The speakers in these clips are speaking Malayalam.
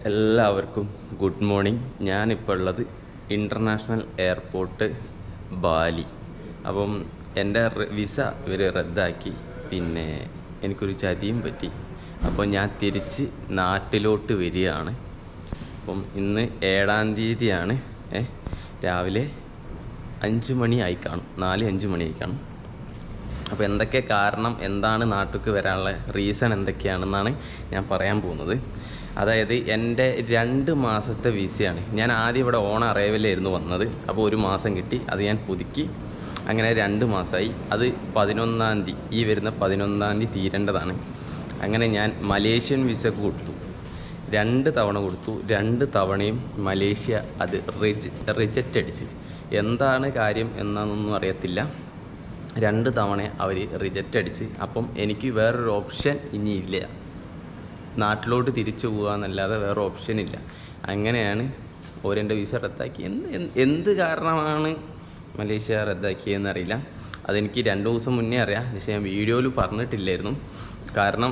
എല്ലാവർക്കും ഗുഡ് മോർണിംഗ് ഞാനിപ്പോൾ ഉള്ളത് ഇൻ്റർനാഷണൽ എയർപോർട്ട് ബാലി അപ്പം എൻ്റെ റി- വിസ ഇവർ റദ്ദാക്കി പിന്നെ എനിക്കൊരു ചതിയും പറ്റി അപ്പോൾ ഞാൻ തിരിച്ച് നാട്ടിലോട്ട് വരികയാണ് അപ്പം ഇന്ന് ഏഴാം തീയതിയാണ് ഏ രാവിലെ അഞ്ച് മണി ആയി കാണും നാല് അഞ്ച് മണി ആയി കാണും അപ്പോൾ എന്തൊക്കെ കാരണം എന്താണ് നാട്ടിലേക്ക് വരാനുള്ള റീസൺ എന്തൊക്കെയാണെന്നാണ് ഞാൻ പറയാൻ പോകുന്നത് അതായത് എൻ്റെ രണ്ട് മാസത്തെ വിസയാണ് ഞാൻ ആദ്യം ഇവിടെ ഓൺ അറൈവലായിരുന്നു വന്നത് അപ്പോൾ ഒരു മാസം കിട്ടി അത് ഞാൻ പുതുക്കി അങ്ങനെ രണ്ട് മാസമായി അത് പതിനൊന്നാം തീയതി ഈ വരുന്ന പതിനൊന്നാം തീയതി തീരേണ്ടതാണ് അങ്ങനെ ഞാൻ മലേഷ്യൻ വിസക്ക് കൊടുത്തു രണ്ട് തവണ കൊടുത്തു രണ്ട് തവണയും മലേഷ്യ അത് റിജക്റ്റ് അടിച്ച് എന്താണ് കാര്യം എന്നാണെന്നൊന്നും അറിയത്തില്ല രണ്ട് തവണ അവർ റിജക്റ്റ് അടിച്ച് അപ്പം എനിക്ക് വേറൊരു ഓപ്ഷൻ ഇനിയില്ല നാട്ടിലോട്ട് തിരിച്ചു പോകാന്നല്ലാതെ വേറെ ഓപ്ഷൻ ഇല്ല അങ്ങനെയാണ് ഓരെൻ്റെ വിസ റദ്ദാക്കി എന്ത് എന്ത് എന്ത് കാരണമാണ് മലേഷ്യ റദ്ദാക്കിയതെന്നറിയില്ല അതെനിക്ക് രണ്ട് ദിവസം മുന്നേ അറിയാം പക്ഷേ ഞാൻ വീഡിയോയിൽ പറഞ്ഞിട്ടില്ലായിരുന്നു കാരണം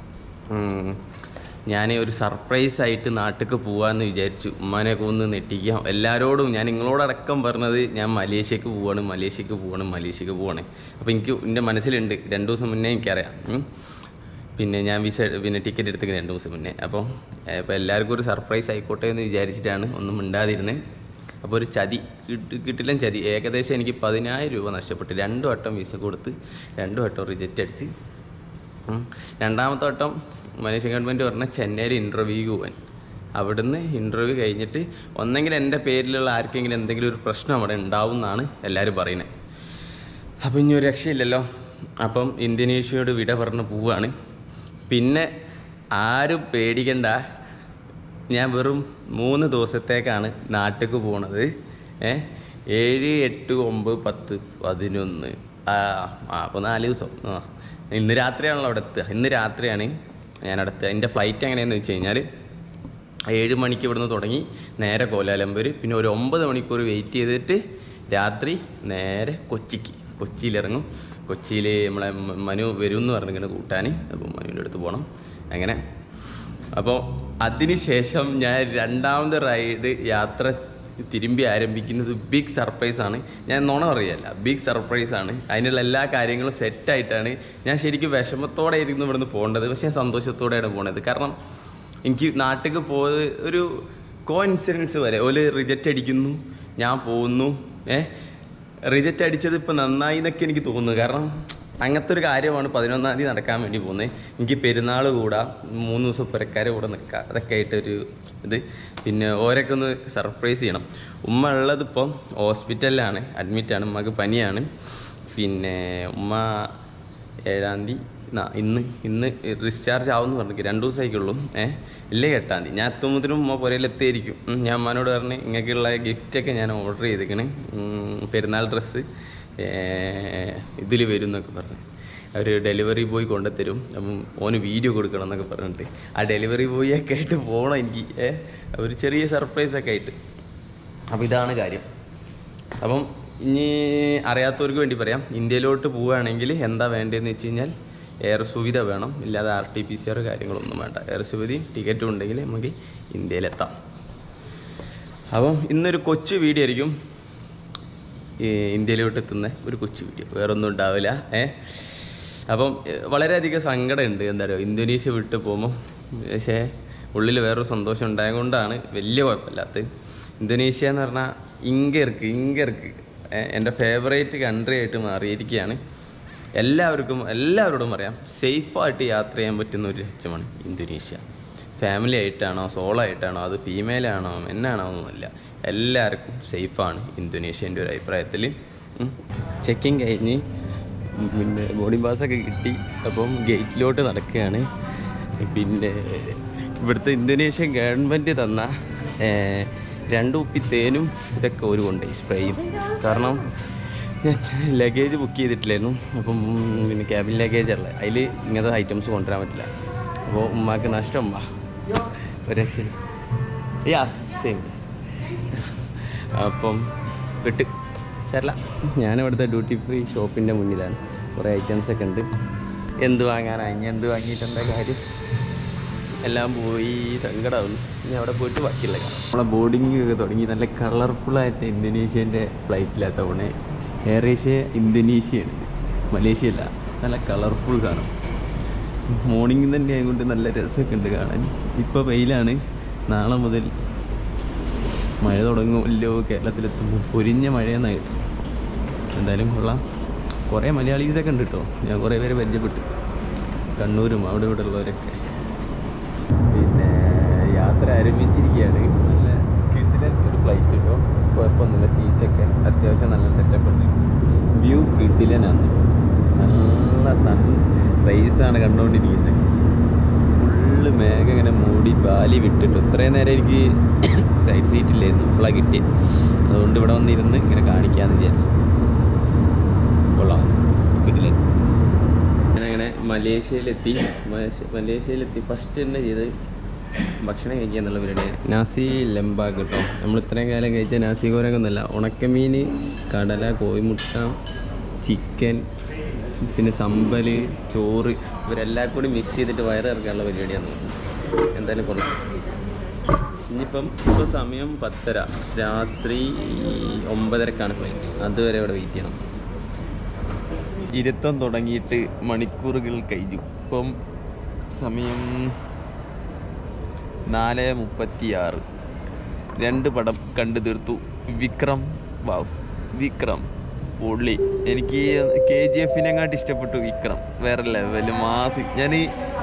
ഞാൻ ഒരു സർപ്രൈസ് ആയിട്ട് നാട്ടിലേക്ക് പോകാമെന്ന് വിചാരിച്ചു ഉമ്മാനെയൊക്കെ ഒന്ന് നെട്ടിക്കാം എല്ലാവരോടും ഞാൻ നിങ്ങളോടടക്കം പറഞ്ഞത് ഞാൻ മലേഷ്യക്ക് പോവാണ് മലേഷ്യക്ക് പോവാണ് മലേഷ്യക്ക് പോവാണ് അപ്പോൾ എനിക്ക് എൻ്റെ മനസ്സിലുണ്ട് രണ്ട് ദിവസം മുന്നേ എനിക്കറിയാം ഉം. പിന്നെ ഞാൻ വിസ പിന്നെ ടിക്കറ്റ് എടുത്തിട്ട് രണ്ട് ദിവസം മുന്നേ അപ്പോൾ ഇപ്പോൾ എല്ലാവർക്കും ഒരു സർപ്രൈസ് ആയിക്കോട്ടെ എന്ന് വിചാരിച്ചിട്ടാണ് ഒന്നും മിണ്ടാതിരുന്നത് അപ്പോൾ ഒരു ചതി കിട്ടി കിട്ടില്ല ചതി ഏകദേശം എനിക്ക് പതിനായിരം രൂപ നഷ്ടപ്പെട്ടു രണ്ട് വട്ടം വിസ കൊടുത്ത് രണ്ട് വട്ടം റിജക്റ്റ് അടിച്ച് ഉം. രണ്ടാമത്തെ വട്ടം മലേഷ്യ ഗവൺമെൻറ് പറഞ്ഞ ചെന്നൈയിൽ ഇൻ്റർവ്യൂക്ക് പോകാൻ അവിടുന്ന് ഇൻ്റർവ്യൂ കഴിഞ്ഞിട്ട് ഒന്നെങ്കിൽ എൻ്റെ പേരിലുള്ള ആർക്കെങ്കിലും എന്തെങ്കിലും ഒരു പ്രശ്നം അവിടെ ഉണ്ടാവും എന്നാണ് എല്ലാവരും പറയുന്നത് അപ്പം ഇനി ഒരു രക്ഷയില്ലല്ലോ അപ്പം ഇന്തോനേഷ്യയോട് വിട പറഞ്ഞ് പോവാണ് പിന്നെ ആരും പേടിക്കണ്ട ഞാൻ വെറും മൂന്ന് ദിവസത്തേക്കാണ് നാട്ടിലേക്ക് പോണത് ഏ ഏഴ് എട്ട് ഒമ്പത് പത്ത് പതിനൊന്ന് ആ ആ അപ്പോൾ നാല് ദിവസം ആ ഇന്ന് രാത്രിയാണല്ലോ അവിടെ എത്തുക ഇന്ന് രാത്രിയാണ് ഞാൻ അവിടെ എത്തുക എൻ്റെ ഫ്ലൈറ്റ് എങ്ങനെയാണെന്ന് വെച്ച് കഴിഞ്ഞാൽ ഏഴ് മണിക്ക് ഇവിടുന്ന് തുടങ്ങി നേരെ കോലാലംപൂർ പിന്നെ ഒരു ഒമ്പത് മണിക്കൂർ വെയിറ്റ് ചെയ്തിട്ട് രാത്രി നേരെ കൊച്ചിക്ക് കൊച്ചിയിലിറങ്ങും കൊച്ചിയിൽ നമ്മളെ മ- മനു വരും എന്ന് പറഞ്ഞിങ്ങനെ കൂട്ടാൻ അപ്പോൾ മനുവിൻ്റെ അടുത്ത് പോകണം അങ്ങനെ അപ്പോൾ അതിനുശേഷം ഞാൻ രണ്ടാമത്തെ റൈഡ് യാത്ര തിരുമ്പി ആരംഭിക്കുന്നത് ബിഗ് സർപ്രൈസ് ആണ് ഞാൻ നുണ പറയല്ല ബിഗ് സർപ്രൈസ് ആണ് അതിനുള്ള എല്ലാ കാര്യങ്ങളും സെറ്റായിട്ടാണ് ഞാൻ ശരിക്കും വിഷമത്തോടെ ആയിരുന്നു ഇവിടുന്ന് പോകേണ്ടത് പക്ഷേ ഞാൻ സന്തോഷത്തോടെയാണ് പോണത് കാരണം എനിക്ക് നാട്ടിലേക്ക് പോയത് ഒരു കോ ഇൻസിഡൻസ് വരെ ഓല് റിജക്റ്റ് അടിക്കുന്നു ഞാൻ പോകുന്നു ഏ റിജക്റ്റ് അടിച്ചത് ഇപ്പം നന്നായി എന്നൊക്കെ എനിക്ക് തോന്നുന്നു കാരണം അങ്ങനത്തെ ഒരു കാര്യമാണ് പതിനൊന്നാം തീയതി നടക്കാൻ വേണ്ടി പോകുന്നത് എനിക്ക് പെരുന്നാൾ കൂടാം മൂന്ന് ദിവസം പുരക്കാരെ കൂടെ നിൽക്കുക അതൊക്കെ ആയിട്ടൊരു ഇത് പിന്നെ ഓരൊക്കെ ഒന്ന് സർപ്രൈസ് ചെയ്യണം ഉമ്മ ഉള്ളത് ഇപ്പം ഹോസ്പിറ്റലിലാണ് അഡ്മിറ്റാണ് ഉമ്മക്ക് പനിയാണ് പിന്നെ ഉമ്മ ഏഴാം തീയതി നാ- ഇന്ന് ഇന്ന് ഡിസ്ചാർജ് ആവുമെന്ന് പറഞ്ഞു രണ്ട് ദിവസമായിക്കുള്ളൂ ഏഹ് ഇല്ലേ എട്ടാം തീയതി ഞാൻ എത്തുമ്പോഴത്തേനും ഉമ്മ പുരയിൽ എത്തിയിരിക്കും ഉം, ഞാൻ അമ്മാനോട് പറഞ്ഞ് ഇങ്ങനെയൊക്കെയുള്ള ഗിഫ്റ്റൊക്കെ ഞാൻ ഓർഡർ ചെയ്തേക്കണ് പെരുന്നാൾ ഡ്രസ്സ് ഇതിൽ വരും എന്നൊക്കെ പറഞ്ഞു അവർ ഡെലിവറി ബോയ് കൊണ്ടുത്തരും അപ്പം ഓന് വീഡിയോ കൊടുക്കണം എന്നൊക്കെ പറഞ്ഞിട്ട് ആ ഡെലിവറി ബോയൊക്കെ ആയിട്ട് പോകണം എനിക്ക് ഏഹ് ഒരു ചെറിയ സർപ്രൈസൊക്കെ ആയിട്ട് അപ്പോൾ ഇതാണ് കാര്യം അപ്പം ഇനി അറിയാത്തവർക്ക് വേണ്ടി പറയാം ഇന്ത്യയിലോട്ട് പോവുകയാണെങ്കിൽ എന്താ വേണ്ടതെന്ന് വെച്ച് കഴിഞ്ഞാൽ എയർ സുവിധ വേണം ഇല്ലാതെ R T P C R കാര്യങ്ങളൊന്നും വേണ്ട എയർ സുവിധയും ടിക്കറ്റും ഉണ്ടെങ്കിൽ നമുക്ക് ഇന്ത്യയിലെത്താം അപ്പം ഇന്നൊരു കൊച്ചു വീഡിയോ ആയിരിക്കും ഈ ഇന്ത്യയിലോട്ട് എത്തുന്ന ഒരു കൊച്ചു വീഡിയോ വേറൊന്നും ഉണ്ടാവില്ല ഏ അപ്പം ഏ, വളരെയധികം സങ്കടമുണ്ട് എന്താ പറയുക ഇന്തോനേഷ്യ വിട്ട് പോകുമ്പോൾ പക്ഷേ ഉള്ളിൽ വേറൊരു സന്തോഷം ഉണ്ടായതുകൊണ്ടാണ് വലിയ കുഴപ്പമില്ലാത്തത് ഇന്തോനേഷ്യ എന്ന് പറഞ്ഞാൽ ഇങ്കർക്ക് ഇങ്കർക്ക് ഏ, എൻ്റെ ഫേവറേറ്റ് കൺട്രി ആയിട്ട് മാറിയിരിക്കുകയാണ് എല്ലാവർക്കും എല്ലാവരോടും പറയാം സേഫായിട്ട് യാത്ര ചെയ്യാൻ പറ്റുന്ന ഒരു രാജ്യമാണ് ഇന്തോനേഷ്യ ഫാമിലി ആയിട്ടാണോ സോളോ ആയിട്ടാണോ അത് ഫീമെയിൽ ആണോ മെന്നാണോ ഒന്നുമില്ല എല്ലാവർക്കും സേഫാണ് ഇന്തോനേഷ്യൻ്റെ ഒരു അഭിപ്രായത്തിൽ ചെക്കിങ് കഴിഞ്ഞ് പിന്നെ ബോർഡിംഗ് പാസ്സൊക്കെ കിട്ടി അപ്പം ഗേറ്റിലോട്ട് നടക്കുകയാണ് പിന്നെ ഇവിടുത്തെ ഇന്തോനേഷ്യൻ ഗവൺമെൻറ് തന്ന ഏർ, രണ്ട് കുപ്പി തേനും ഇതൊക്കെ ഒരു കൊണ്ടുപോയി സ്പ്രേയും കാരണം ഞാൻ ലഗേജ് ബുക്ക് ചെയ്തിട്ടില്ലായിരുന്നു അപ്പം പിന്നെ ക്യാബിൻ ലഗേജ് ഉള്ളത് അതിൽ ഇങ്ങനത്തെ ഐറ്റംസ് കൊണ്ടുവരാൻ പറ്റില്ല അപ്പോൾ ഉമ്മാക്ക് നഷ്ടം ഉമ്മ ഒരു രക്ഷയില്ല യാ സെയിം അപ്പം കിട്ട് ചേരല ഞാനിവിടുത്തെ ഡ്യൂട്ടി ഫ്രീ ഷോപ്പിൻ്റെ മുന്നിലാണ് കുറേ ഐറ്റംസ് ഒക്കെ ഉണ്ട് എന്ത് വാങ്ങാനാ ഇനി എന്ത് വാങ്ങിയിട്ടെന്താ കാര്യം എല്ലാം പോയി സങ്കടമാവുന്നു ഇനി അവിടെ പോയിട്ട് ബാക്കിയുള്ള കാണാം നമ്മളെ ബോർഡിംഗ് ഒക്കെ തുടങ്ങി നല്ല കളർഫുൾ ആയിട്ട് ഇന്തോനേഷ്യൻ്റെ ഫ്ലൈറ്റിലാണ് പോണേ എയർ ഏഷ്യ ഇന്തോനേഷ്യയാണ് മലേഷ്യ അല്ല നല്ല കളർഫുൾ സാധനം മോർണിംഗ് തന്നെ ആയതുകൊണ്ട് നല്ല രസമൊക്കെ ഉണ്ട് കാണാൻ ഇപ്പോൾ വെയിലാണ് നാളെ മുതൽ മഴ തുടങ്ങുമല്ലോ കേരളത്തിലെത്തുമ്പോൾ പൊരിഞ്ഞ മഴയെന്നായി എന്തായാലും കൊള്ളാം കുറേ മലയാളീസൊക്കെ ഉണ്ട് കേട്ടോ ഞാൻ കുറേ പേരെ പരിചയപ്പെട്ടു കണ്ണൂരും അവിടെ ഇവിടെ ഉള്ളവരൊക്കെ പിന്നെ യാത്ര ആരംഭിച്ചിരിക്കുകയാണ് നല്ല കിട്ടിലെ ഒരു ഫ്ലൈറ്റ് കേട്ടോ കുഴപ്പമൊന്നുമില്ല സീറ്റൊക്കെ അത്യാവശ്യം നല്ല സെറ്റപ്പ് ഉണ്ട് വ്യൂ കിട്ടിലനാണ് നല്ല സൺ റൈസാണ് കണ്ടുകൊണ്ടിരിക്കുന്നത് ഫുള്ള് മേഘം ഇങ്ങനെ മൂടി ബാലി വിട്ടിട്ടു ഇത്രയും നേരം എനിക്ക് സൈഡ് സീറ്റ് ഇല്ലായിരുന്നു ഇപ്പോഴാണ് കിട്ടിയത് അതുകൊണ്ട് ഇവിടെ വന്നിരുന്ന് ഇങ്ങനെ കാണിക്കാമെന്ന് വിചാരിച്ചു കൊള്ളാം കിട്ടില്ല ഞാനങ്ങനെ മലേഷ്യയിലെത്തി മലേഷ്യ- മലേഷ്യയിലെത്തി ഫസ്റ്റ് തന്നെ ചെയ്ത് ഭക്ഷണം കഴിക്കുക എന്നുള്ള പരിപാടി നാസി ലംബാഗ് കേട്ടോ നമ്മൾ ഇത്രയും കാലം കഴിച്ച നാസി കോരൊന്നല്ല ഉണക്കമീൻ കടല കോഴിമുട്ട ചിക്കൻ പിന്നെ സമ്പല് ചോറ് ഇവരെല്ലാം കൂടി മിക്സ് ചെയ്തിട്ട് വയറ് ഇറക്കാനുള്ള പരിപാടിയാണ് എന്തായാലും കൊള്ളാം ഇനിയിപ്പം ഇപ്പോൾ സമയം പത്തര രാത്രി ഒമ്പതരക്കാണ് ഫ്ലൈറ്റ് അതുവരെ ഇവിടെ വെയിറ്റ് ചെയ്യണം ഇരുത്തം തുടങ്ങിയിട്ട് മണിക്കൂറുകൾ കഴിഞ്ഞു ഇപ്പം സമയം നാല് മുപ്പത്തിയാറ് രണ്ട് പടം കണ്ടു തീർത്തു വിക്രം വാവ് വിക്രം പൊള്ളി എനിക്ക് കെ ജി എഫിനെങ്ങാട്ട് ഇഷ്ടപ്പെട്ടു വിക്രം വേറെ ലെവല് മാസ് ഞാൻ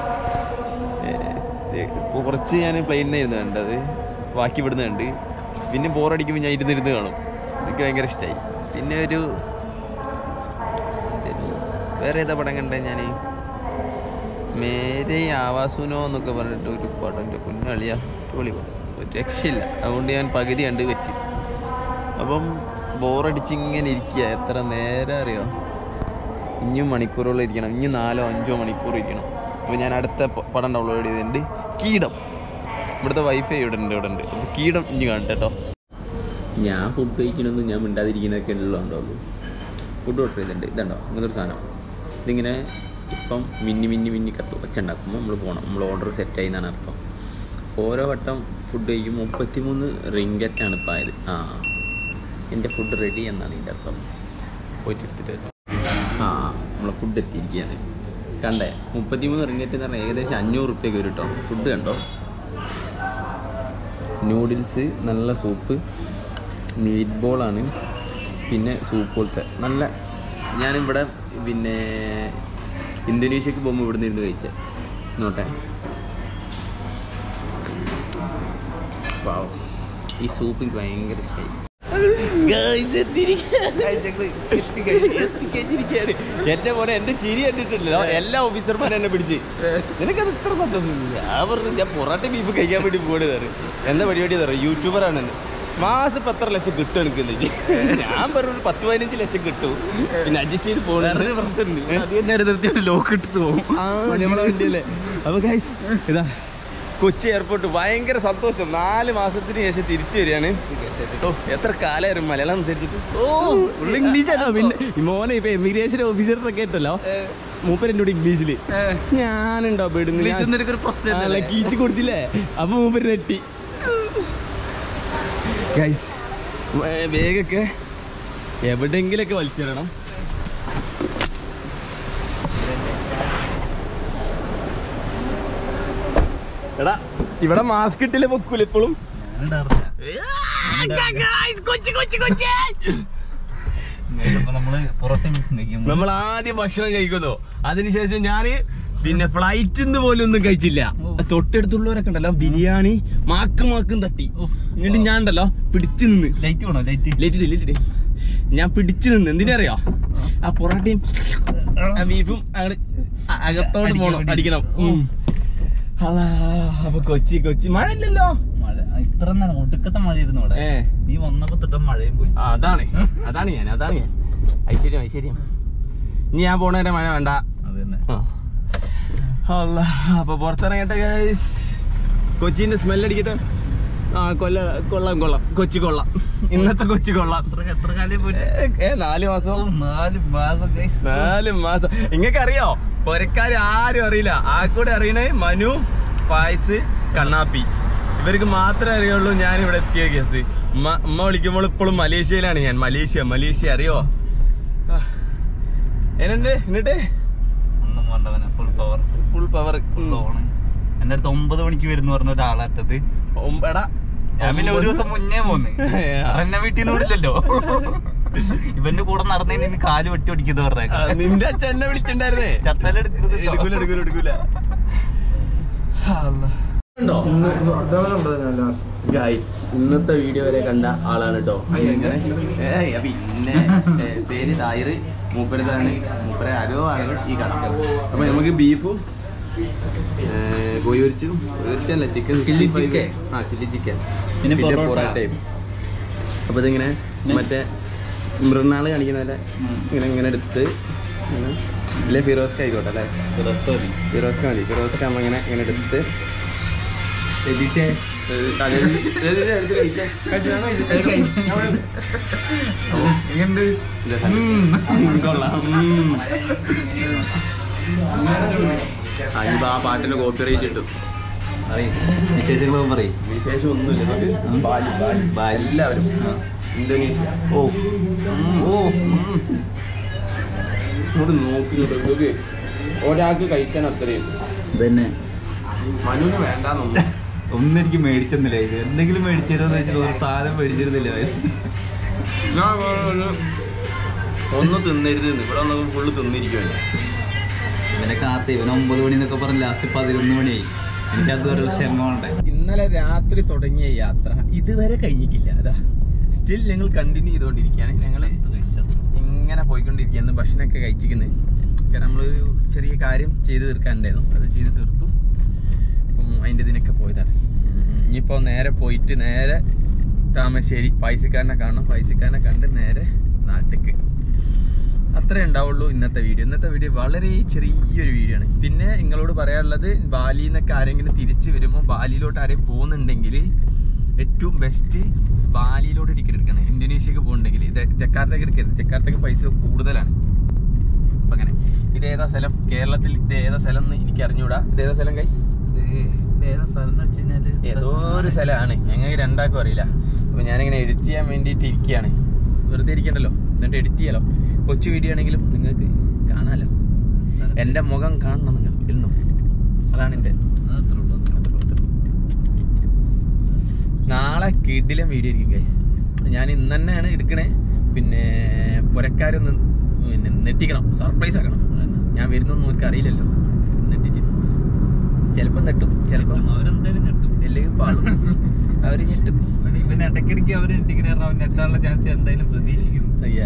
കുറച്ച് ഞാൻ പ്ലെയിനിൽ ഇരുന്ന് കണ്ടത് ബാക്കി ഇവിടുന്ന് കണ്ട് പിന്നെ ബോറടിക്കുമ്പോൾ ഞാൻ ഇരുന്നിരുന്ന് കാണും എനിക്ക് ഭയങ്കര ഇഷ്ടമായി പിന്നെ ഒരു ഇതൊരു- വേറെ ഏതാ പടം കണ്ടേ ഞാൻ മേരെ ആവാസുനോ എന്നൊക്കെ പറഞ്ഞിട്ട് ഒരു പടം എൻ്റെ കുഞ്ഞളിയ അടിപൊളി പടം ഒരു രക്ഷയില്ല അതുകൊണ്ട് ഞാൻ പകുതി കണ്ട് വെച്ച് അപ്പം ബോറടിച്ച് ഇങ്ങനെ ഇരിക്കുക എത്ര നേരം അറിയോ ഇനിയും മണിക്കൂറുകൾ ഇരിക്കണം ഇനി നാലോ അഞ്ചോ മണിക്കൂർ ഇരിക്കണം അപ്പോൾ ഞാൻ അടുത്ത പ- പടം ഡൗൺലോഡ് ചെയ്തിട്ടുണ്ട് കീടം ഇവിടുത്തെ വൈഫൈ ഇവിടെ ഉണ്ട് ഇവിടെ ഉണ്ട് അപ്പോൾ കീടം ഇനി കാണട്ടെ കേട്ടോ ഞാൻ ഫുഡ് കഴിക്കണമെന്ന് ഞാൻ മിണ്ടാതിരിക്കുന്നതൊക്കെ ഉള്ളതുകൊണ്ടുള്ളൂ ഫുഡ് ഓർഡർ ചെയ്തിട്ടുണ്ട് ഇതുണ്ടോ ഇങ്ങനത്തെ ഒരു സാധനം ഇതിങ്ങനെ ഇപ്പം മിന്നി മിന്നി മിന്നി കത്ത് വെച്ചുണ്ടാക്കുമ്പോൾ നമ്മൾ പോകണം നമ്മൾ ഓർഡർ സെറ്റായി എന്നാണ് അർത്ഥം ഓരോ വട്ടം ഫുഡ് കഴിക്കുമ്പോൾ മുപ്പത്തിമൂന്ന് റിങ്കറ്റാണ് ഇപ്പോൾ ആയത് ആ എൻ്റെ ഫുഡ് റെഡി എന്നാണ് ഇതിൻ്റെ അർത്ഥം പോയിട്ട് എടുത്തിട്ട് വരാം ആ നമ്മളെ ഫുഡ് എത്തിയിരിക്കുകയാണ് കണ്ടേ മുപ്പത്തിമൂന്ന് റിങ്കറ്റ് എന്ന് പറഞ്ഞാൽ ഏകദേശം അഞ്ഞൂറ് റുപ്യക്ക് വരും കേട്ടോ ഫുഡ് കണ്ടോ നൂഡിൽസ് നല്ല സൂപ്പ് മീറ്റ് ബോളാണ് പിന്നെ സൂപ്പ് പോലത്തെ നല്ല ഞാനിവിടെ പിന്നെ ഇന്തോനേഷ്യക്ക് പോകുമ്പോൾ ഇവിടെ നിന്ന് ഇരുന്ന് കഴിച്ചത് നോട്ടെ വാവ് ഈ സൂപ്പ് എനിക്ക് ഭയങ്കര ഇഷ്ടമായി എന്റെ പോലെ എന്റെ ചിരി കണ്ടിട്ടില്ലല്ലോ എല്ലാ ഓഫീസർമാരും എന്നെ പിടിച്ച് നിനക്കത് ഇത്ര സന്തോഷം ഞാൻ പറഞ്ഞു ഞാൻ പൊറാട്ട ബീഫ് കഴിക്കാൻ വേണ്ടി പോണതാണ് എന്താ പരിപാടി തരാം യൂട്യൂബറാണ് മാസം ഇപ്പൊ എത്ര ലക്ഷം കിട്ടും എനിക്ക് ഞാൻ പറഞ്ഞു ഒരു പത്ത് പതിനഞ്ച് ലക്ഷം കിട്ടും പിന്നെ അഡ്ജസ്റ്റ് ചെയ്ത് പോകുന്നുണ്ട് ലോക്ക് ഇട്ടിട്ട് പോകും നമ്മളെ വണ്ടിയല്ലേ അപ്പൊ ഗൈസ് ഇതാ കൊച്ചി എയർപോർട്ട് ഭയങ്കര സന്തോഷം നാല് മാസത്തിന് ശേഷം തിരിച്ചു വരികയാണ് ഓ എത്ര കാലമായിരുന്നു മലയാളം സംസാരിച്ചിട്ട് ഓ ഉള്ള ഇംഗ്ലീഷ് പിന്നെ മോനെ ഇപ്പൊ എമിഗ്രേഷൻ ഓഫീസറിനൊക്കെ ആയിട്ടല്ലോ മൂപ്പര് എന്നോട് ഇംഗ്ലീഷില് ഞാനുണ്ടോ പെടുന്നില്ല കീച്ച് കൊടുത്തില്ലേ അപ്പൊ മൂപ്പര് നെട്ടി ഗൈസ് വേഗൊക്കെ എവിടെങ്കിലൊക്കെ വലിച്ചിടണം എടാ ഇവിടെ മാസ്ക് ഇട്ടില്ല പൊക്കൂല എപ്പോഴും നമ്മള് പൊറോട്ട ബീഫ് കഴിക്കും നമ്മൾ ആദ്യം ഭക്ഷണം കഴിക്കുന്നു അതിനുശേഷം ഞാന് പിന്നെ ഫ്ലൈറ്റിൽ നിന്ന് പോലും ഒന്നും കഴിച്ചില്ല തൊട്ടടുത്തുള്ളവരൊക്കെ ഉണ്ടല്ലോ ബിരിയാണി മാക്കും മാക്കും തട്ടി എന്നിട്ട് ഞാൻ ഉണ്ടല്ലോ പിടിച്ചു നിന്ന് ലൈറ്റ് വേണോ ലൈറ്റ് ലേറ്റിട്ട് ലേറ്റിട്ട് ഞാൻ പിടിച്ചു നിന്ന് എന്തിനറിയോ ആ പൊറോട്ടയും ആ ബീഫും അങ്ങട് അ- അകത്തോട്ട് അടിക്കണം, പോണം അടിക്കണം. അടിക്കണം ഉം. അല്ലാ, അപ്പൊ കൊച്ചി കൊച്ചി മഴ ഇല്ലല്ലോ മഴ ഇത്ര നേരം ഒടുക്കത്തെ മഴയായിരുന്നു ഇവിടെ ഏ നീ വന്നപ്പോ തൊട്ട മഴയും പോയി ആ, അതാണ് അതാണ് ഞാൻ അതാണ് ഞാൻ ഐശ്വര്യം ഐശ്വര്യം ഇനി ഞാൻ പോണ വരെ മഴ വേണ്ട അത് തന്നെ ആ. അല്ലാ, അപ്പൊ പുറത്തിറങ്ങട്ടെ ഗൈസ് കൊച്ചിന്റെ സ്മെൽ അടിക്കട്ടെ ആ കൊല്ല കൊള്ളാം കൊള്ളാം കൊച്ചി കൊള്ളാം ഇന്നത്തെ കൊച്ചി കൊള്ളാം എത്ര എത്ര കാലം പോയിട്ട് ഏ, ഏ നാല് മാസം നാല് മാസം guys. നാല് മാസം ഇങ്ങക്ക് അറിയോ പൊരക്കാര് ആരും അറിയില്ല ആ കൂടെ അറിയണേ മനു പായസ് കണ്ണാപ്പി ഇവർക്ക് മാത്രമേ അറിയുള്ളൂ ഞാൻ ഇവിടെ എത്തിയ കേസ് ഉമ്മ ഉമ്മ വിളിക്കുമ്പോൾ ഇപ്പോഴും മലേഷ്യയിലാണ് ഞാൻ മലേഷ്യ മലേഷ്യ അറിയോ ആ. എന്നുണ്ട് എന്നിട്ട് ഒന്നും വേണ്ടവനെ full power full power full on എന്റെ അടുത്ത് ഒമ്പത് മണിക്ക് വരുന്ന പറഞ്ഞ ഒരാളറ്റത് എടാ ഞാൻ പിന്നെ ഒരു ദിവസം മുന്നേ പോന്ന് എന്നെ വീട്ടിൽ നിന്ന് വിടില്ലല്ലോ ഇവന്റെ കൂടെ നടന്നതിന് ഇനി കാല് വെട്ടി ഒടിക്കുന്നത് ആ, പറഞ്ഞേക്കാം നിന്റെ അച്ഛൻ എന്നെ വിളിച്ചിട്ടുണ്ടായിരുന്നേ ചത്തലെടുക്കരുത് എടുക്കൂല എടുക്കൂല എടുക്കൂല ഉണ്ടോ ഗൈസ് ഇന്നത്തെ വീഡിയോ വരെ കണ്ട ആളാണ് കേട്ടോ പിന്നെ ഏ, പേര് തായറ് മൂപ്പരതാണ് മൂപ്പര ആരോ ആണ് ഈ കട അപ്പൊ നമുക്ക് ബീഫും കോഴി പൊരിച്ചും പൊരിച്ചല്ല ചിക്കൻ Chilli chicken. ആ ചില്ലി ചിക്കൻ പിന്നെ പൊറോട്ട. പൊറോട്ടയും അപ്പൊ ഇതിങ്ങനെ മറ്റേ മൃണാള് കാണിക്കുന്ന പോലെ ഇങ്ങനെ ഇങ്ങനെ എടുത്ത് ഇങ്ങനെ അല്ലേ ഫിറോസ്ക ആയിക്കോട്ടെ അല്ലേ ഫിറോസ്ക മതി ഫിറോസ്ക നമ്മ ഇങ്ങനെ ഇങ്ങനെ എടുത്ത് ഏഹ് തലയിൽ ഏത് എടുത്ത് കഴിച്ചേ ഇതാ സാധനം. കൊള്ളാം ഉം. ആ, ഇനിയിപ്പോ ആ പാട്ടിന് കോപ്പി റേറ്റ് കിട്ടും വിശേഷങ്ങളൊക്കെ പറയും വിശേഷം ഒന്നുമില്ല ഇതൊക്കെ ബാലി ബാലി ബാലി എല്ലാവരും ഇന്തോനേഷ്യ ഓ ഓ ഇങ്ങോട്ട് നോക്കി ഇതൊക്കെ ഒരാൾക്ക് കഴിക്കാൻ അത്രയും ഇതന്നെ മനുവിന് വേണ്ടാന്നൊന്നും ഒന്നും എനിക്ക് മേടിച്ചെന്നില്ല ഇത് എന്തെങ്കിലും മേടിച്ചിരുന്നു വെച്ചിട്ട് ഒരു സാധനം മേടിച്ചിരുന്നില്ല ഞാൻ പറഞ്ഞു, ഒന്ന് തിന്നരുത് എന്ന്. ഇവിടെ ഒന്ന് ഫുള്ള് തിന്നിരിക്കുവല്ലേ ഇവനെ കാത്ത് ഇവൻ ഒമ്പത് മണി എന്നൊക്കെ പറഞ്ഞ് ലാസ്റ്റ് പതിനൊന്ന് മണിയായി എനിക്കത് ഒരു ക്ഷമ ഇന്നലെ രാത്രി തുടങ്ങിയ യാത്ര ഇതുവരെ കഴിഞ്ഞിട്ടില്ല അതാ സ്റ്റിൽ ഞങ്ങൾ കണ്ടിന്യൂ ചെയ്തുകൊണ്ടിരിക്കുകയാണ് ഞങ്ങൾ ഇങ്ങനെ പോയിക്കൊണ്ടിരിക്കുകയാണ് ഭക്ഷണമൊക്കെ കഴിച്ചിരിക്കുന്നത് കാരണം നമ്മളൊരു ചെറിയ കാര്യം ചെയ്ത് തീർക്കാനുണ്ടായിരുന്നു അത് ചെയ്ത് തീർത്തു അപ്പം അതിൻ്റെ ഇതിനൊക്കെ പോയതാണ് ഉം, ഇനിയിപ്പോൾ നേരെ പോയിട്ട് നേരെ താമരശ്ശേരി ഫൈസിക്കാരനെ കാണണം ഫൈസിക്കാരനെ കണ്ട് നേരെ നാട്ടിക്ക് അത്രേ ഉണ്ടാവുള്ളൂ ഇന്നത്തെ വീഡിയോ ഇന്നത്തെ വീഡിയോ വളരെ ചെറിയൊരു വീഡിയോ ആണ് പിന്നെ നിങ്ങളോട് പറയാനുള്ളത് ബാലിയിൽ നിന്നൊക്കെ ആരെങ്കിലും തിരിച്ചു വരുമ്പോൾ ബാലിയിലോട്ട് ആരെയും പോകുന്നുണ്ടെങ്കിൽ ഏറ്റവും ബെസ്റ്റ് ബാലിയിലോട്ട് ടിക്കറ്റ് എടുക്കണം ഇന്തോനേഷ്യക്ക് പോകുന്നുണ്ടെങ്കിൽ ഇത് ജക്കാർത്തക്ക് എടുക്കരുത് ജക്കാർത്തക്ക് പൈസ കൂടുതലാണ് അപ്പൊ അങ്ങനെ ഇത് ഏതാ സ്ഥലം കേരളത്തിൽ ഇത് ഏതാ സ്ഥലം എന്ന് എനിക്ക് അറിഞ്ഞൂടാ ഇത് ഏതാ സ്ഥലം കൈസ് ഏതാ സ്ഥലം എന്ന് വെച്ച് കഴിഞ്ഞാല് ഏതോ ഒരു സ്ഥലമാണ് ഞങ്ങൾക്ക് രണ്ടാൾക്കും അറിയില്ല അപ്പൊ ഞാനിങ്ങനെ എഡിറ്റ് ചെയ്യാൻ വേണ്ടിയിട്ട് ഇരിക്കുകയാണ് വെറുതെ ഇരിക്കണ്ടല്ലോ എന്നിട്ട് എഡിറ്റ് ചെയ്യാലോ കൊച്ചു വീഡിയോ ആണെങ്കിലും നിങ്ങൾക്ക് കാണാലോ എൻ്റെ മുഖം കാണണം നിങ്ങൾ എന്നും അതാണ് എൻ്റെ അത്രേ ഉള്ളൂ, അത്രേ ഉള്ളൂ. നാളെ കിടിലം വീഡിയോ ആയിരിക്കും ഗൈസ് ഞാൻ ഇന്ന് തന്നെയാണ് എടുക്കണേ പിന്നെ പുരക്കാരൊന്ന് പിന്നെ നെട്ടിക്കണം സർപ്രൈസ് ആക്കണം ഞാൻ വരുന്നൊന്നും നോക്കി അറിയില്ലല്ലോ നെട്ടിച്ച് ചിലപ്പം നെട്ടും ചിലപ്പം അവരെന്തായാലും ഞെട്ടും അല്ലെങ്കിൽ പാടും അവർ ഞെട്ടും ഇവന് ഇവന് ഇടയ്ക്കിടയ്ക്ക് അവര് നെറ്റിങ്ങനെ അവൻ നെട്ടാനുള്ള ചാൻസ് എന്തായാലും പ്രതീക്ഷിക്കുന്നു അയ്യാ.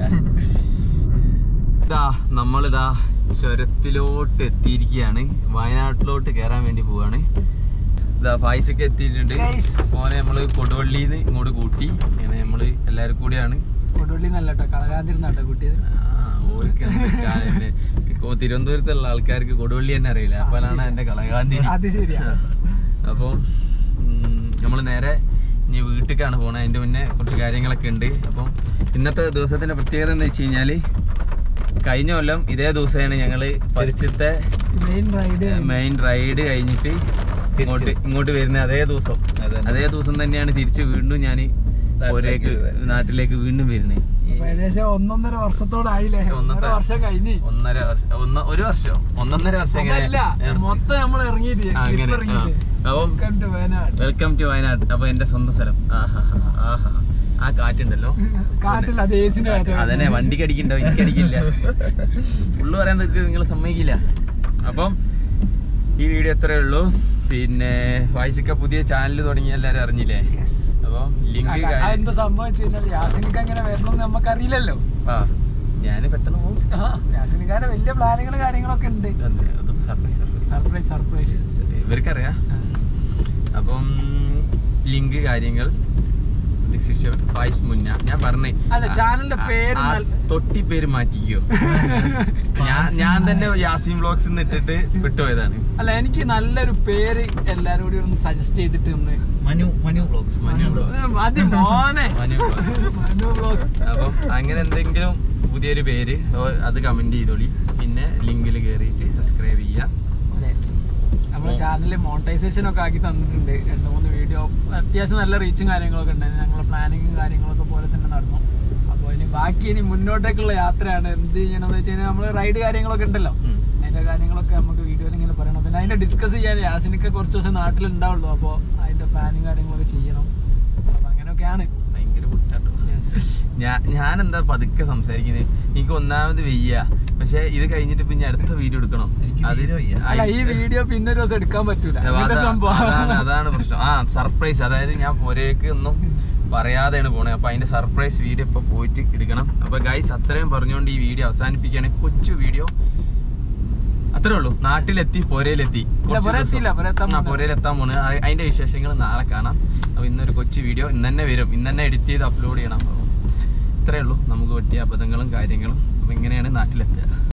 ഇതാ നമ്മളിതാ ചുരത്തിലോട്ട് എത്തിയിരിക്കുകയാണ് വയനാട്ടിലോട്ട് കയറാൻ വേണ്ടി പോവാണ് ഇതാ ഫായ്സൊക്കെ എത്തിയിട്ടുണ്ട് Guys. മോനെ നമ്മള് കൊടുവള്ളിന്ന് ഇങ്ങോട്ട് കൂട്ടി ഇങ്ങനെ നമ്മള് എല്ലാരും കൂടിയാണ് കൊടുവള്ളി നല്ല കേട്ടോ കളകാതിരുന്നാട്ടോ കുട്ടിയത് ആ, ഓർക്ക് എന്തൊക്കെയാണ് എന്നെ. ഇപ്പൊ തിരുവനന്തപുരത്തുള്ള ആൾക്കാർക്ക് കൊടുവള്ളി തന്നെ അറിയില്ല അപ്പോഴാണ് എന്റെ കളകാന്തി അത് ശരിയാ അപ്പോൾ നമ്മൾ നേരെ ഇനി വീട്ടിലേക്കാണ് പോണത് അതിൻ്റെ മുന്നേ കുറച്ച് കാര്യങ്ങളൊക്കെ ഉണ്ട് അപ്പം ഇന്നത്തെ ദിവസത്തിന്റെ പ്രത്യേകത എന്ന് വെച്ച് കഴിഞ്ഞാൽ കഴിഞ്ഞ കൊല്ലം ഇതേ ദിവസമാണ് ഞങ്ങൾ ഫസ്റ്റത്തെ മെയിൻ റൈഡ് മെയിൻ റൈഡ് കഴിഞ്ഞിട്ട് ഇങ്ങോട്ട് ഇങ്ങോട്ട് വരുന്ന അതേ ദിവസം അതെ. അതേ ദിവസം തന്നെയാണ് തിരിച്ച് വീണ്ടും ഞാൻ ഒരേക്ക് നാട്ടിലേക്ക് വീണ്ടും വരുന്നത് ഏകദേശം ഒന്നൊന്നര വർഷത്തോടായില്ലേ ഒന്നര ഒന്നത്തെ- വർഷം കഴിഞ്ഞ് ഒന്നര വർഷം ഒന്ന് ഒരു വർഷം ഒന്നൊന്നര വർഷം എങ്ങനെ അതല്ല മൊത്തം നമ്മൾ ഇറങ്ങിയിട്ട് ആ, അങ്ങനെ, ട്രിപ്പ് ഇറങ്ങിയിട്ട് ആ. അപ്പം Welcome to Wayanad welcome to Wayanad അപ്പൊ എന്റെ സ്വന്തം സ്ഥലം ആഹാ ആഹാ ആ കാറ്റുണ്ടല്ലോ കാട്ടില്ല അത് ഏസിന്റെ കാറ്റ് അതന്നെ വണ്ടിക്ക് അടിക്കണ്ടോ എനിക്ക് അടിക്കില്ല ഫുള്ള് പറയാൻ നിങ്ങൾ സമ്മതിക്കില്ല അപ്പം ഈ വീഡിയോ എത്രയേ ഉള്ളൂ പിന്നെ വായിസിക്ക പുതിയ ചാനൽ തുടങ്ങി എല്ലാരും അറിഞ്ഞില്ലേ അപ്പം ലിങ്ക് എന്താ സംഭവം വെച്ച് കഴിഞ്ഞാൽ യാസിനിക്ക് അങ്ങനെ വരണമെന്ന് നമുക്ക് അറിയില്ലല്ലോ ആ ഞാന് പെട്ടെന്ന് പോകും യാസിനിക്കാരുടെ വലിയ പ്ലാനുകൾ കാര്യങ്ങളൊക്കെ ഉണ്ട് സർപ്രൈസ് സർപ്രൈസ് സർപ്രൈസ് സർപ്രൈസ് ഇവർക്കറിയാം അപ്പം ലിങ്ക് കാര്യങ്ങൾ ഡിസിഷൻ വൈസ് മുന്ന ഞാൻ പറഞ്ഞേ അല്ല, ചാനലിന്റെ പേര് ആ- ആ നല്ല- തൊട്ടി പേര് മാറ്റിക്കോ ഞാൻ ഞാൻ തന്നെ യാസീൻ വ്ലോഗ്സ് ഇട്ടിട്ട് വിട്ടുപോയതാണ് അല്ല എനിക്ക് നല്ലൊരു പേര് എല്ലാരും കൂടി ഒന്ന് സജസ്റ്റ് ചെയ്തിട്ട് ഒന്ന് മനു മനു ബ്ലോഗ്സ് മനു vlogs. മതി മോനെ മനു vlogs. മനു വ്ലോഗ്സ് അപ്പം അങ്ങനെ എന്തെങ്കിലും പുതിയൊരു പേര് ഓ- അത് കമന്റ് ചെയ്തോളി പിന്നെ ലിങ്കിൽ കയറിയിട്ട് സബ്സ്ക്രൈബ് ചെയ്യാം നമ്മളെ ചാനലിൽ മോണിറ്റൈസേഷൻ ഒക്കെ ആക്കി തന്നിട്ടുണ്ട് രണ്ട് മൂന്ന് വീഡിയോ അത്യാവശ്യം നല്ല റീച്ചും കാര്യങ്ങളൊക്കെ ഉണ്ടായിരുന്നു ഞങ്ങളെ പ്ലാനിങ്ങും കാര്യങ്ങളൊക്കെ പോലെ തന്നെ നടന്നു അപ്പോൾ ഇനി ബാക്കി ഇനി മുന്നോട്ടേക്കുള്ള യാത്രയാണ് എന്ത് ചെയ്യണമെന്ന് വെച്ച് കഴിഞ്ഞാൽ നമ്മൾ റൈഡ് കാര്യങ്ങളൊക്കെ ഉണ്ടല്ലോ ഉം. അതിന്റെ കാര്യങ്ങളൊക്കെ നമുക്ക് വീഡിയോയിൽ ഇങ്ങനെ പറയണം പിന്നെ അതിന്റെ ഡിസ്കസ് ചെയ്യാൻ യാസിനൊക്കെ കുറച്ച് ദിവസം നാട്ടിലുണ്ടാവുള്ളൂ അപ്പോൾ അതിന്റെ പ്ലാനും കാര്യങ്ങളൊക്കെ ചെയ്യണം അപ്പൊ അങ്ങനെയൊക്കെയാണ് ഭയങ്കര കുറ്റാട്ടോ ഞാൻ ഞാൻ എന്താ പതുക്കെ സംസാരിക്കുന്നത് എനിക്ക് ഒന്നാമത് വെയ്യ പക്ഷെ ഇത് കഴിഞ്ഞിട്ട് പിന്നെ അടുത്ത വീഡിയോ എടുക്കണം എനിക്ക് തീരെ വയ്യ. അല്ല ഈ വീഡിയോ പിന്നെ ഒരു ദിവസം എടുക്കാൻ പറ്റൂല അതാ- അങ്ങനത്തെ സംഭവം അതാണ് അതാണ് പ്രശ്നം ആ സർപ്രൈസ് അതായത് ഞാൻ പൊരേക്ക് ഒന്നും പറയാതെയാണ് പോണേ അപ്പൊ അതിന്റെ സർപ്രൈസ് വീഡിയോ ഇപ്പൊ പോയിട്ട് എടുക്കണം അപ്പൊ ഗൈസ് അത്രയും പറഞ്ഞുകൊണ്ട് ഈ വീഡിയോ അവസാനിപ്പിക്കുകയാണ് കൊച്ചു വീഡിയോ അത്രേ ഉള്ളൂ നാട്ടിലെത്തി പൊരയിലെത്തി കുറച്ച് പൊര ദിവസം. എത്തിയില്ല, പൊര എത്താൻ ആ, പോകുന്നു. പൊരയിലെത്താൻ പോണ് അ- അതിന്റെ വിശേഷങ്ങൾ നാളെ കാണാം അപ്പൊ ഇന്നൊരു കൊച്ചു വീഡിയോ ഇന്ന് തന്നെ വരും ഇന്ന് തന്നെ എഡിറ്റ് ചെയ്ത് അപ്ലോഡ് ചെയ്യണം അപ്പൊ ഇത്രേ ഉള്ളൂ നമുക്ക് പറ്റിയ അബദ്ധങ്ങളും കാര്യങ്ങളും അപ്പൊ ഇങ്ങനെയാണ് നാട്ടിലെത്തുക